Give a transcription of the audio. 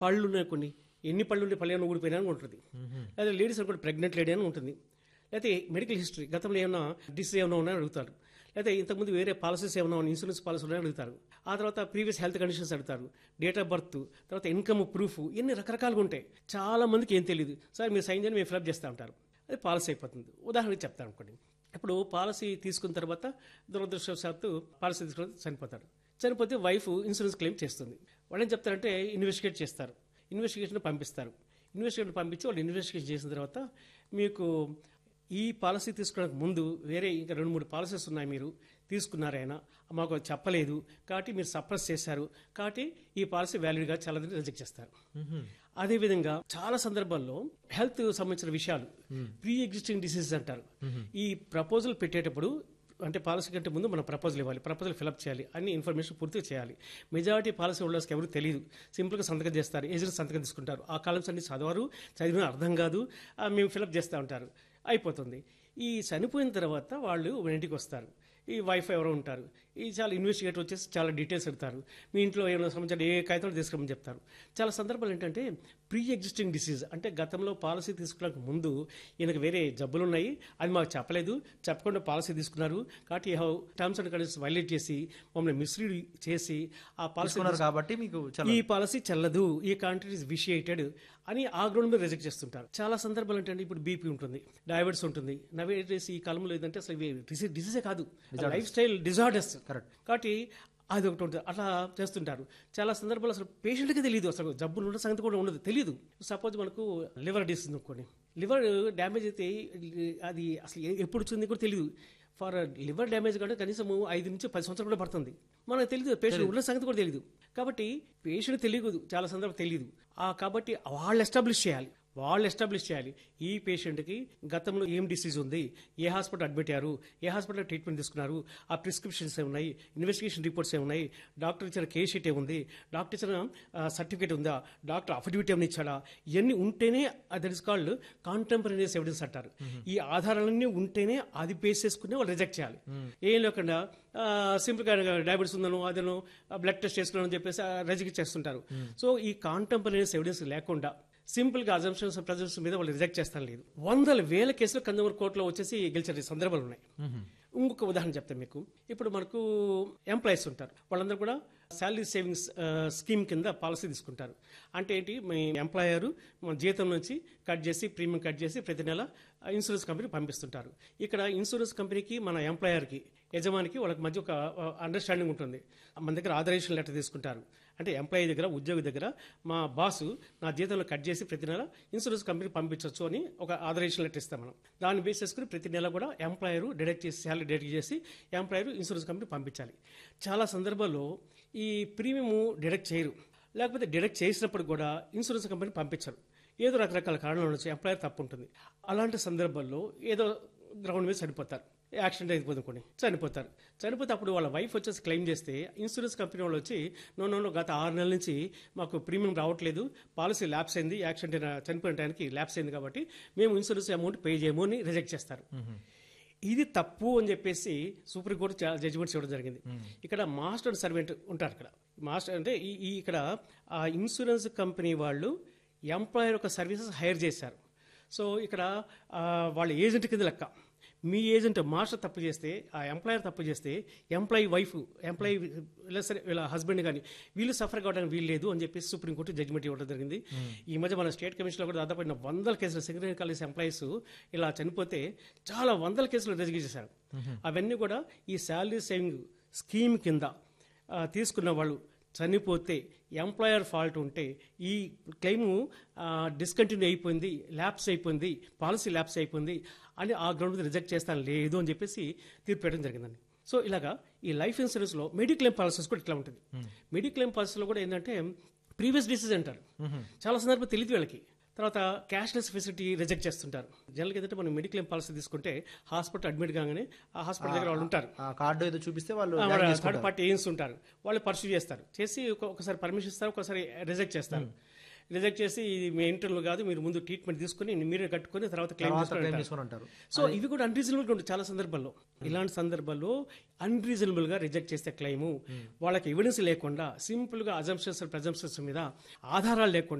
పళ్ళు ఉన్నాయి కొన్ని ఎన్ని పళ్ళు ఉంటే పళ్ళు ఏమైనా ఊడిపోయినా అని ఉంటుంది లేదా లేడీస్ అనుకోండి ప్రెగ్నెంట్ లేడీ అని ఉంటుంది లేకపోతే మెడికల్ హిస్టరీ గతంలో ఏమైనా డిసీజ్ ఏమైనా ఉన్నాయని అడుగుతారు లేకపోతే ఇంతకుముందు వేరే పాలసీస్ ఏమైనా ఉన్నాయి, ఇన్సూరెన్స్ పాలసీ ఉన్నాయని అడుగుతారు ఆ తర్వాత ప్రీవియస్ హెల్త్ కండిషన్స్ అడుగుతారు డేట్ ఆఫ్ బర్త్ తర్వాత ఇన్కమ్ ప్రూఫ్ ఇన్ని రకరకాలుగా ఉంటాయి చాలా మందికి ఏం తెలియదు సార్ మీరు సైన్ చేయండి మేము ఫిలప్ చేస్తూ ఉంటారు అది పాలసీ అయిపోతుంది ఉదాహరణకి చెప్తాను అనుకోండి ఇప్పుడు పాలసీ తీసుకున్న తర్వాత దురదృష్టవశాత్తు పాలసీ తీసుకున్న తర్వాత చనిపోతారు చనిపోతే వైఫ్ ఇన్సూరెన్స్ క్లెయిమ్ చేస్తుంది వాళ్ళు ఏం చెప్తారంటే ఇన్వెస్టిగేట్ చేస్తారు ఇన్వెస్టిగేషన్ పంపిస్తారు ఇన్వెస్టిగేషన్ పంపించి వాళ్ళు ఇన్వెస్టిగేషన్ చేసిన తర్వాత మీకు ఈ పాలసీ తీసుకోవడానికి ముందు వేరే ఇంకా రెండు మూడు పాలసీస్ ఉన్నాయి మీరు తీసుకున్నారైనా మాకు అది చెప్పలేదు కాబట్టి మీరు సప్రెస్ చేశారు కాబట్టి ఈ పాలసీ వ్యాలిడ్గా చాలాదని రిజెక్ట్ చేస్తారు అదేవిధంగా చాలా సందర్భాల్లో హెల్త్ సంబంధించిన విషయాలు ప్రీ ఎగ్జిస్టింగ్ డిసీజెస్ అంటారు ఈ ప్రపోజల్ పెట్టేటప్పుడు అంటే పాలసీ కంటే ముందు మనం ప్రపోజల్ ఇవ్వాలి ప్రపోజల్ ఫిలప్ చేయాలి అన్ని ఇన్ఫర్మేషన్ పూర్తిగా చేయాలి మెజారిటీ పాలసీ హోల్డర్స్కి ఎవరు తెలియదు సింపుల్గా సంతకం చేస్తారు ఏజెంట్ సంతకం తీసుకుంటారు ఆ కాలమ్స్ అన్ని చదవరు చదివిన అర్థం కాదు ఆ, మేము ఫిలప్ చేస్తూ ఉంటారు అయిపోతుంది ఈ చనిపోయిన తర్వాత వాళ్ళు మన ఇంటికి వస్తారు ఈ వైఫై ఎవరో ఉంటారు ఈ చాలా ఇన్వెస్టిగేటర్ వచ్చేసి చాలా డీటెయిల్స్ అడుగుతారు మీ ఇంట్లో ఏమైనా సంబంధించిన ఏ కాగితాలు తీసుకురమని చెప్తారు చాలా సందర్భాలు ఏంటంటే ప్రీ ఎగ్జిస్టింగ్ డిసీజ్ అంటే గతంలో పాలసీ తీసుకోవడానికి ముందు ఈయనకు వేరే జబ్బులు ఉన్నాయి అది మాకు చెప్పలేదు చెప్పకుండా పాలసీ తీసుకున్నారు కాబట్టి టర్మ్స్ అండ్ కండిషన్స్ వైలేట్ చేసి మమ్మల్ని మిస్లీడ్ చేసి ఆ పాలసీ తీసుకున్నారు కాబట్టి మీకు చాలా ఈ పాలసీ చెల్లదు ఈ కాంట్రాక్ట్ ఇస్ విషియేటెడ్ అని ఆ గ్రౌండ్ మీద రిజెక్ట్ చేస్తుంటారు చాలా సందర్భాలు ఏంటంటే ఇప్పుడు బీపీ ఉంటుంది డయాబెటీస్ ఉంటుంది నవేడేస్ ఈ కాలంలో ఏంటంటే అసలు ఇవి డిసీజ్ డిసీజే కాదు లైఫ్ స్టైల్ డిజార్డర్స్ Correct. కాబట్టి అది ఒకటి ఉంటుంది అట్లా చేస్తుంటారు చాలా సందర్భాలు అసలు పేషెంట్కి తెలియదు అసలు జబ్బులు ఉన్న సంగతి కూడా ఉండదు తెలియదు సపోజ్ మనకు లివర్ డిసీజ్ అనుకోండి లివర్ డ్యామేజ్ అయితే అది అసలు ఏ- ఎప్పుడు వచ్చింది కూడా తెలియదు ఫర్ లివర్ డ్యామేజ్ కంటే కనీసం ఐదు నుంచి పది సంవత్సరాలు కూడా పడుతుంది మనకు తెలియదు పేషెంట్ ఉన్న సంగతి కూడా తెలియదు కాబట్టి పేషెంట్ తెలియదు చాలా సందర్భం తెలియదు ఆ కాబట్టి వాళ్ళు ఎస్టాబ్లిష్ చేయాలి వాళ్ళు ఎస్టాబ్లిష్ చేయాలి ఈ పేషెంట్కి గతంలో ఏం డిసీజ్ ఉంది ఏ హాస్పిటల్ అడ్మిట్ అయ్యారు ఏ హాస్పిటల్ ట్రీట్మెంట్ తీసుకున్నారు ఆ ప్రిస్క్రిప్షన్స్ ఏమున్నాయి ఇన్వెస్టిగేషన్ రిపోర్ట్స్ ఏమున్నాయి డాక్టర్ ఇచ్చిన కేస్ షీట్ ఏముంది డాక్టర్ ఇచ్చిన సర్టిఫికేట్ ఉందా డాక్టర్ అఫిడవిట్ ఏమైనా ఇచ్చాడా ఇవన్నీ ఉంటేనే that is called contemporaneous evidence అంటారు ఈ ఆధారాలన్నీ ఉంటేనే అది బేస్ చేసుకుని వాళ్ళు రిజెక్ట్ చేయాలి ఏం లేకుండా సింపుల్గా డయాబెటీస్ ఉందనో అదనో బ్లడ్ టెస్ట్ చేసుకున్నాను అని చెప్పేసి రిజెక్ట్ చేస్తుంటారు సో ఈ కాంటెంపరీస్ ఎవిడెన్స్ లేకుండా సింపుల్ గా అజంప్షన్స్ ప్రజెన్స్ మీద వాళ్ళు రిజెక్ట్ చేస్తాను లేదు వందల వేల కేసులు కన్జ్యూమర్ కోర్టులో వచ్చేసి గెలిచిన సందర్భాలు ఉన్నాయి ఇంకొక ఉదాహరణ చెప్తాను మీకు ఇప్పుడు మనకు ఎంప్లాయీస్ ఉంటారు వాళ్ళందరూ కూడా శాలరీ సేవింగ్స్ స్కీమ్ కింద పాలసీ తీసుకుంటారు అంటే ఏంటి మీ ఎంప్లాయర్ మన జీతం నుంచి కట్ చేసి ప్రీమియం కట్ చేసి ప్రతి నెల ఇన్సూరెన్స్ కంపెనీ పంపిస్తుంటారు ఇక్కడ ఇన్సూరెన్స్ కంపెనీకి మన ఎంప్లాయర్కి యజమానికి వాళ్ళకి మధ్య ఒక అండర్స్టాండింగ్ ఉంటుంది మన దగ్గర ఆథరైజేషన్ లెటర్ తీసుకుంటారు అంటే ఎంప్లాయీ దగ్గర ఉద్యోగి దగ్గర మా బాసు నా జీతంలో కట్ చేసి ప్రతి నెల ఇన్సూరెన్స్ కంపెనీ పంపించవచ్చు అని ఒక ఆథరైజేషన్ లెటర్ ఇస్తాం మనం దాన్ని బేస్ చేసుకుని ప్రతి నెల కూడా ఎంప్లాయర్ డిడక్ట్ చేసి శాలరీ డిడక్ట్ చేసి ఎంప్లాయర్ ఇన్సూరెన్స్ కంపెనీ పంపించాలి చాలా సందర్భాల్లో ఈ ప్రీమియం డిడక్ట్ చేయరు లేకపోతే డిడక్ట్ చేసినప్పుడు కూడా ఇన్సూరెన్స్ కంపెనీ పంపించరు ఏదో రకరకాల కారణాల నుంచి ఎంప్లాయర్ తప్పు ఉంటుంది అలాంటి సందర్భాల్లో ఏదో గ్రౌండ్ మీద చనిపోతారు యాక్సిడెంట్ అయిపోతుంది కొన్ని చనిపోతారు చనిపోతే అప్పుడు వాళ్ళ వైఫ్ వచ్చేసి క్లెయిమ్ చేస్తే ఇన్సూరెన్స్ కంపెనీ వాళ్ళు వచ్చి నో నో నో గత ఆరు నెలల నుంచి మాకు ప్రీమియం రావట్లేదు పాలసీ ల్యాప్స్ అయింది యాక్సిడెంట్ అయిన చనిపోయిన టైంకి ల్యాప్స్ అయింది కాబట్టి మేము ఇన్సూరెన్స్ అమౌంట్ పే చేయము అని రిజెక్ట్ చేస్తారు ఇది తప్పు అని చెప్పేసి సుప్రీంకోర్టు జడ్జిమెంట్స్ ఇవ్వడం జరిగింది ఇక్కడ మాస్టర్ అండ్ సర్వెంట్ ఉంటారు ఇక్కడ మాస్టర్ అంటే ఈ ఈ ఇక్కడ ఆ ఇన్సూరెన్స్ కంపెనీ వాళ్ళు ఎంప్లాయర్ యొక్క సర్వీసెస్ హైర్ చేశారు సో ఇక్కడ ఆ, వాళ్ళ ఏజెంట్ కింద లెక్క మీ ఏజెంట్ మాస్టర్ తప్పు చేస్తే ఆ ఎంప్లాయర్ తప్పు చేస్తే ఎంప్లాయీ వైఫ్ ఎంప్లాయీ ఇలా సరే వీళ్ళ హస్బెండ్ కానీ వీళ్ళు సఫర్ కావడానికి వీలు లేదు అని చెప్పేసి సుప్రీంకోర్టు జడ్జిమెంట్ ఇవ్వడం జరిగింది ఈ మధ్య మన స్టేట్ కమిషన్లో కూడా దాదాపు ఎన్నో వందల కేసులు సెక్రటరీ కాలేజ్ ఎంప్లాయీస్ ఇలా చనిపోతే చాలా వందల కేసులు రిజెక్ట్ చేశారు అవన్నీ కూడా ఈ శాలరీ సేవింగ్ స్కీమ్ కింద ఆ, తీసుకున్న వాళ్ళు చనిపోతే ఎంప్లాయర్ ఫాల్ట్ ఉంటే ఈ క్లెయిమ్ డిస్కంటిన్యూ అయిపోయింది ల్యాప్స్ అయిపోయింది పాలసీ ల్యాప్స్ అయిపోయింది అని ఆ గ్రౌండ్ మీద రిజెక్ట్ చేస్తాను లేదు అని చెప్పేసి తీర్పు పెట్టడం జరిగిందండి సో ఇలాగా ఈ లైఫ్ ఇన్సూరెన్స్లో మెడిక్లెయిమ్ పాలసీస్ కూడా ఇట్లా ఉంటుంది మెడిక్లెయిమ్ పాలసీలో కూడా ఏంటంటే ప్రీవియస్ డిసీజ్ అంటారు చాలా సందర్భం తెలియదు వీళ్ళకి తర్వాత క్యాష్లెస్ ఫెసిలిటీ రిజెక్ట్ చేస్తుంటారు జనరల్గా ఏంటంటే మనం మెడిక్లెయిమ్ పాలసీ తీసుకుంటే హాస్పిటల్ అడ్మిట్ కాగానే ఆ హాస్పిటల్ దగ్గర వాళ్ళు ఉంటారు ఆ కార్డు ఏదో చూపిస్తే వాళ్ళు ఆ, జాయిన్ మన చేసుకుంటారు. థర్డ్ పార్టీ ఏజెంట్స్ ఉంటారు వాళ్ళు పర్సూ చేస్తారు చేసి ఒక- ఒకసారి పర్మిషన్ ఇస్తారు ఒకసారి రిజెక్ట్ చేస్తారు రిజెక్ట్ చేసి ఇది మీ ఇంటర్వ్యూ కాదు మీరు ముందు ట్రీట్మెంట్ తీసుకుని మీరే కట్టుకొని తర్వాత క్లెయిమ్ తర్వాత చేసుకొని క్లెయిమ్ అంటారు. చేసుకొని అంటారు సో ఇవి కూడా అన్రీజనబుల్గా ఉంటుంది చాలా సందర్భాల్లో ఇలాంటి సందర్భాల్లో అన్రీజనబుల్ గా రిజెక్ట్ చేస్తే క్లెయిము వాళ్ళకి ఎవిడెన్స్ లేకుండా సింపుల్ గా అజంప్షన్స్ ప్రజంప్షన్స్ మీద ఆధారాలు లేకుండా